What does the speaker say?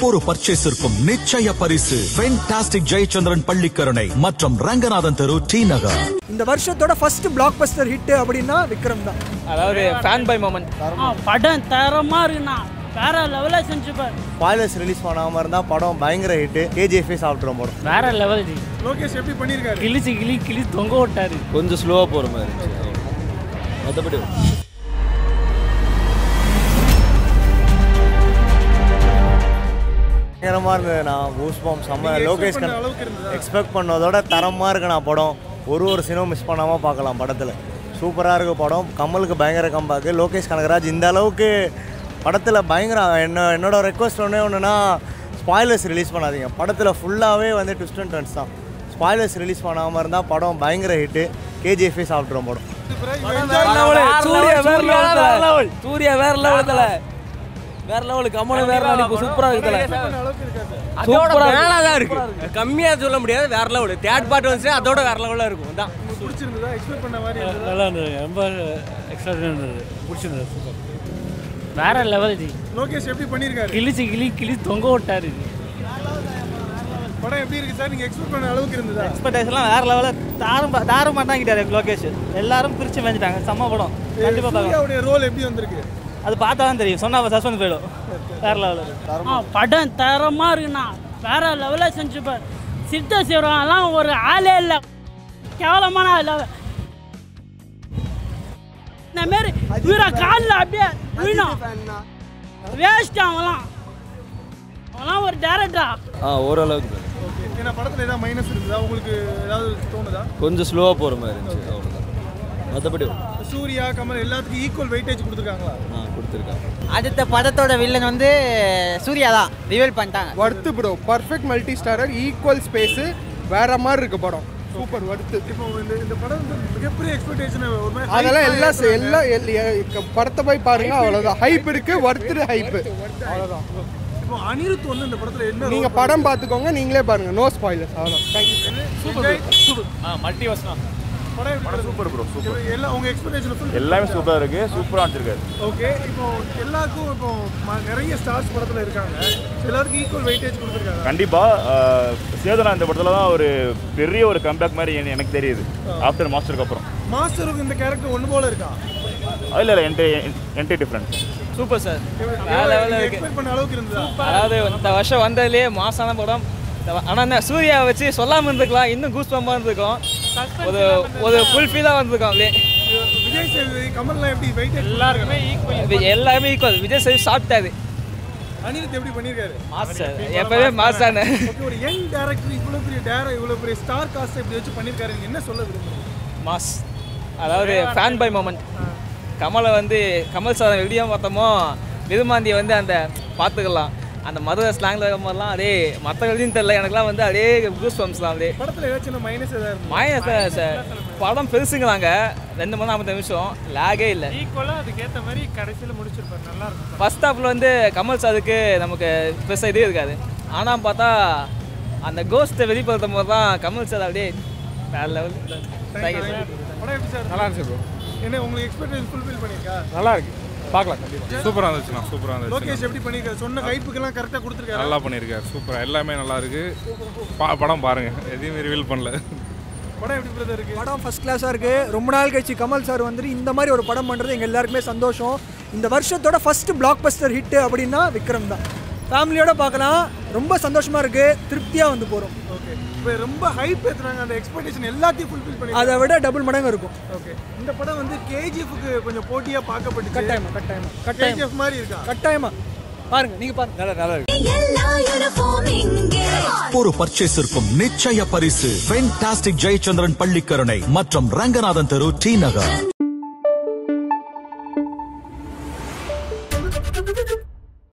ஒவ்வொரு பர்ச்சேஸிற்கும் நிச்சய பரிசு ஃபென்டாஸ்டிக் ஜெயச்சந்திரன் பள்ளிக்கரணை மற்றும் ரங்கநாதன் தெரு டி நகர் இந்த வருஷத்தோட ஃபர்ஸ்ட் பிளாக் பஸ்டர் ஹிட் அப்படின்னா விக்ரம் தான் அதாவது ஃபேன் பை மொமெண்ட் படம் தரமா இருக்குண்ணா வேற லெவலில் செஞ்சுப்பார் ஸ்பாய்லர்ஸ் ரிலீஸ் பண்ணாமல் இருந்தால் படம் பயங்கர ஹிட்டு கேஜிஎஃப்ஏ சாப்பிட்றோம் படம் வேற லெவல் ஜி லோகேஷ் எப்படி பண்ணியிருக்காரு கிழிச்சு கிளி கிளி தொங்க விட்டாரு கொஞ்சம் ஸ்லோவாக போகிற மாதிரி இருந்துச்சு மற்றபடி பயங்கரமாக இருந்தது நான் பூஸ் பாம் செம்ம லோகேஷ் எக்ஸ்பெக்ட் பண்ணதோட தரமாக இருக்கு நான் படம் ஒரு ஒரு சினிமா மிஸ் பண்ணாமல் பார்க்கலாம் படத்தில் சூப்பராக இருக்கு படம் கமலுக்கு பயங்கர கம்பாக்கு லோகேஷ் கனகராஜ் இந்த அளவுக்கு படத்தில் பயங்கர என்ன என்னோட ரெக்வஸ்ட் ஒன்றே ஒன்றுனா ஸ்பாய்லர்ஸ் ரிலீஸ் பண்ணாதீங்க படத்தில் ஃபுல்லாகவே வந்து ட்விஸ்ட் அண்ட் டர்ன்ஸ் தான் ஸ்பாய்லர்ஸ் ரிலீஸ் பண்ணாமல் இருந்தால் படம் பயங்கர ஹிட்டு கேஜிஎஃப்ஏ சாப்பிட்றோம் படம் சூர்யா வேற லெவல் சூர்யா வேற லெவல் வேற லெவல் கமல் வேற லெவல் சூப்பரா இருக்குதுல சூப்பரா மேல தான் இருக்கு கம்மியா சொல்ல முடியாது வேற லெவல் தேர்ட் பார்ட் வந்து அதோட வேற லெவல்ல இருக்கும் தான் நல்லா இருந்தது ரொம்ப எக்ஸ்ட்ரா இருந்தது பிடிச்சிருந்தது சூப்பர் வேற லெவல் ஜி லோகேஷ் எப்படி பண்ணியிருக்காரு கிழிச்சு கிளி கிளி தொங்க விட்டாரு படம் எப்படி இருக்கு சார் நீங்க எக்ஸ்பெக்ட் பண்ண அளவுக்கு இருந்ததா எக்ஸ்பெக்டேஷன்லாம் வேற லெவலில் தாரும் தாரும் மாட்டாங்கிட்டாரு லோகேஷ் எல்லாரும் பிரிச்சு மேஞ்சிட்டாங்க செம்ம படம் கண்டிப்பாக பார்க்கலாம் சூர்யாவுடைய ரோல் எப்படி வந்திருக்கு அது பார்த்தா தான் தெரியும் சொன்னா சஸ்பெண்ட் போயிடும் வேற லெவலில் படம் தரமா இருக்குண்ணா வேற லெவலில் செஞ்சுப்பார் சித்த சிவரெல்லாம் ஒரு ஆளே இல்லை கேவலமான ஆள் அவன். இந்த மாரி வீர காலில் அப்படியே விழுணும் வேஸ்ட் அவங்களாம் அவங்களாம் ஒரு டேரக்டரா ஆ ஓரளவுக்கு தான். ஏன்னா படத்துல ஏதாவது மைனஸ் இருக்குதா உங்களுக்கு ஏதாவது தோணுதா கொஞ்சம் ஸ்லோவாக போகிற மாதிரி இருந்துச்சு அவ்வளோதான் மற்றபடி சூர்யா கமல் எல்லாத்துக்கும் ஈக்குவல் வெயிட்டேஜ் கொடுத்துருக்காங்களா ஆ கொடுத்துருக்காங்க அடுத்த படத்தோட வில்லன் வந்து சூர்யா தான் ரிவீல் பண்ணிட்டாங்க worth bro perfect multi starrer equal space வேற மாதிரி இருக்கு படம் சூப்பர் வர்த்து இப்போ இந்த இந்த படம் வந்து மிகப்பெரிய எக்ஸ்பெக்டேஷன் ஒரு மாதிரி அதெல்லாம் hype எல்லாம் ஆ எல்லாம் எல்- எ- படத்தை போய் பாருங்க அவ்வளோதான் ஹைப் இருக்கு வர்த்து ஹைப்பு அவ்வளோதான் இப்போ அனிருத் வந்து இந்த படத்துல என்ன நீங்க படம் பார்த்துக்கோங்க நீங்களே பாருங்க நோ ஸ்பாயிலர்ஸ் அவ்வளோதான் படம் சூப்பர் ப்ரோ சூப்பர் எல்லாம் உங்க எக்ஸ்பெக்டேஷன் ஃபுல் எல்லாமே சூப்பராக இருக்கு சூப்பராக வச்சிருக்காரு ஓகே இப்போ எல்லாருக்கும் இப்போ ம- நிறைய ஸ்டார்ஸ் படத்துல இருக்காங்க எல்லாருக்கும் ஈக்குவல் வெயிட்டேஜ் கொடுத்துருக்காங்க கண்டிப்பா ஆஹ், சேதனா இந்த படத்துல தான் ஒரு பெரிய ஒரு கம்பேக் மாதிரி எனக்கு- எனக்கு தெரியுது ஆஃப்டர் மாஸ்டருக்கு அப்புறம் மாஸ்டருக்கு இந்த கேரக்டர் ஒன்று போல இருக்கா இல்ல இல்ல என்டே என்டே டிஃப்ரெண்ட் சூப்பர் சார் வேற லெவலில் இருக்கு எக்ஸ்பெக்ட் பண்ண அளவுக்கு இருந்ததா அதாவது இந்த வருஷம் வந்ததுலேயே மாசான படம் ஆனால் என்ன சூர்யா வச்சு சொல்லாமல் இருந்துக்கலாம் இன்னும் கூஸ் பம்பாக இருந்திருக்கும் ஒரு ஒரு ஃபுல் ஃபீலாக வந்திருக்கும் அப்படியே விஜய் சேதுபதி கமல்லாம் எப்படி வெயிட்டேஜ் எல்லாருக்குமே இது எல்லாருமே ஈக்குவல் விஜய் சேவி சாப்பிட்டாரு அனிருத் எப்படி பண்ணியிருக்காரு மாஸ் சார் எப்பவே மாசான ஓகே ஒரு யங் டேரக்டர் இவ்வளோ பெரிய டேரக்டர் இவ்வளோ பெரிய ஸ்டார் காஸ்ட் இப்படி வச்சு பண்ணியிருக்காரு நீங்க என்ன சொல்ல விரும்புறீங்க மாஸ் அதாவது ஃபேன் பை மொமெண்ட் கமலை வந்து கமல் சார் வெளியே பார்த்தோமோ விருமாந்தியை வந்து அந்த பார்த்துக்கலாம் அந்த மதுரை ஸ்லாங்கில் இருக்கிற மாதிரிலாம் அதே மற்ற எழுதின்னு தெரியல எனக்குலாம் வந்து அதே கூஸ் பம்ஸ் தான் அப்படியே படத்துல ஏதாச்சும் மைனஸ் ஏதாவது இருந்தது மாயா சார் சார் படம் பெருசுங்களாங்க ரெண்டு மணி ஐம்பது நிமிஷம் லாகே இல்லை ஈக்குவலாக அதுக்கேற்ற மாதிரி கடைசியில் முடிச்சிருப்பாரு நல்லா இருக்கும் ஃபர்ஸ்ட் ஹாஃபில் வந்து கமல் சாருக்கு நமக்கு பெருசாக இதே இருக்காது ஆனால் பார்த்தா அந்த கோஸ்ட்டை வெளிப்படுத்தும் போது தான் கமல் சார் அப்படியே வேற லெவல் தேங்க்யூ சார் படம் எப்படி சார் நல்லா இருந்துச்சு ப்ரோ என்ன உங்களுக்கு எக்ஸ்பெக்டேஷன் ஃபுல்ஃபில் பண்ணியிருக்கா நல்லா இருக்கு பார்க்கலாம் கண்டிப்பாக சூப்பராக இருந்துச்சுண்ணா சூப்பராக இருந்துச்சு லோகேஷ் எப்படி பண்ணியிருக்காரு சொன்ன கைப்புக்கெல்லாம் கரெக்டாக கொடுத்துருக்காரு நல்லா பண்ணியிருக்காரு சூப்பராக எல்லாமே நல்லா இருக்கு பா படம் பாருங்க எதையுமே ரிவீல் பண்ணல படம் எப்படி பிரதர் இருக்கு படம் ஃபஸ்ட் கிளாஸாக இருக்குது ரொம்ப நாள் கழிச்சு கமல் சார் வந்துட்டு இந்த மாதிரி ஒரு படம் பண்ணுறது எங்கள் எல்லாருக்குமே சந்தோஷம் இந்த வருஷத்தோட ஃபர்ஸ்ட் பிளாக் பஸ்டர் ஹிட் அப்படின்னா விக்ரம் தான் ஃபேமிலியோட பார்க்கலாம் ரொம்ப சந்தோஷமாக இருக்குது திருப்தியாக வந்து போகிறோம் ஓகே இப்போ ரொம்ப ஹைப் ஏற்றுறாங்க அந்த எக்ஸ்பெக்டேஷன் எல்லாத்தையும் ஃபுல்ஃபில் பண்ணி அதை விட டபுள் மடங்கு இருக்கும் ஓகே இந்த படம் வந்து கேஜிஎஃப்க்கு கொஞ்சம் போட்டியாக பார்க்கப்பட்டு கட்டாயமா கட்டாயமா கட்டாயம் கேஜிஎஃப் மாதிரி இருக்கா கட்டாயமா பாருங்க நீங்கள் பாருங்க நல்லா நல்லா இருக்கு ஒவ்வொரு பர்ச்சேஸிற்கும் நிச்சய பரிசு ஃபென்டாஸ்டிக் ஜெயச்சந்திரன் பள்ளிக்கரணை மற்றும் ரங்கநாதன் தெரு டி நகர்